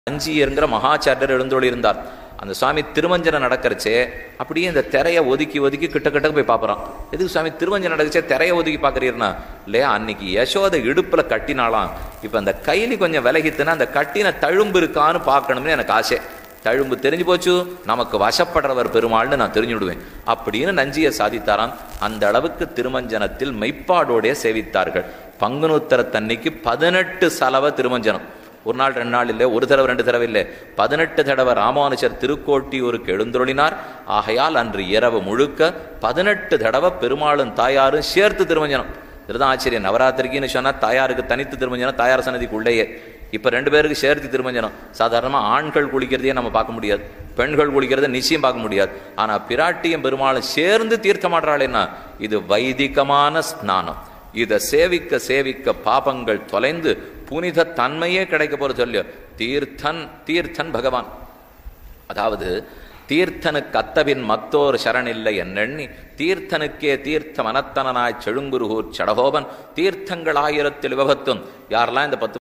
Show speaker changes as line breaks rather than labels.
அஞ்சியருங்கிற மகாச்சாரியர் எழுந்தோழி இருந்தார் அந்த சுவாமி திருமஞ்சனம் நடக்கிறச்சே அப்படியே இந்த திரையை ஒதுக்கி ஒதுக்கி கிட்ட கிட்ட போய் பார்ப்பறான் எதுக்கு சுவாமி திருமஞ்சனம் நடக்கச்சே திரையை ஒதுக்கி பார்க்குறீர்னா இல்லையா அன்னைக்கு யசோதை இடுப்புல கட்டினாலாம் இப்போ அந்த கைலி கொஞ்சம் விலகித்துனா அந்த கட்டின தழும்பு இருக்கான்னு பார்க்கணும்னு எனக்கு ஆசை தழும்பு தெரிஞ்சு போச்சு நமக்கு வசப்படுறவர் பெருமாள்னு நான் தெரிஞ்சு விடுவேன் அப்படின்னு நஞ்சியை சாதித்தாராம் அந்த அளவுக்கு திருமஞ்சனத்தில் மெய்ப்பாடோடைய சேவித்தார்கள் பங்குனுத்தரத்தன்னைக்கு பதினெட்டு சலவ திருமஞ்சனம் ஒரு நாள் ரெண்டு நாள் இல்லை ஒரு தடவை ரெண்டு தடவை இல்லை பதினெட்டு தடவை ராமானுஜர் திருக்கோட்டியூருக்கு எழுந்தொழினார் ஆகையால் அன்று இரவு முழுக்க பதினெட்டு தடவை பெருமாளும் தாயாரும் சேர்த்து திருமஞ்சனம் இதுதான் ஆச்சரியம் நவராத்திரிக்குன்னு சொன்னா தாயாருக்கு தனித்து திருமஞ்சனம் தாயார் சன்னதிக்குள்ளேயே இப்போ ரெண்டு பேருக்கு சேர்த்து திருமஞ்சனம் சாதாரணமாக ஆண்கள் குளிக்கிறதையே நம்ம பார்க்க முடியாது பெண்கள் குளிக்கிறத நிச்சயம் பார்க்க முடியாது ஆனால் பிராட்டியும் பெருமாளும் சேர்ந்து தீர்த்தமாடுறாளேன்னா இது வைதிகமான ஸ்நானம் இதை சேவிக்க சேவிக்க பாபங்கள் தொலைந்து புனித தன்மையே கிடைக்க போற சொல்லியோ தீர்த்தன் தீர்த்தன் பகவான் அதாவது தீர்த்தனுக்கு அத்தபின் மத்தோர் சரணில்லை என்னெண்ணி தீர்த்தனுக்கே தீர்த்த மனத்தனனாய் செழுங்குருகூர் சடகோபன் தீர்த்தங்கள் ஆயிரத்தில் விபத்தும் யாரெல்லாம் இந்த பத்து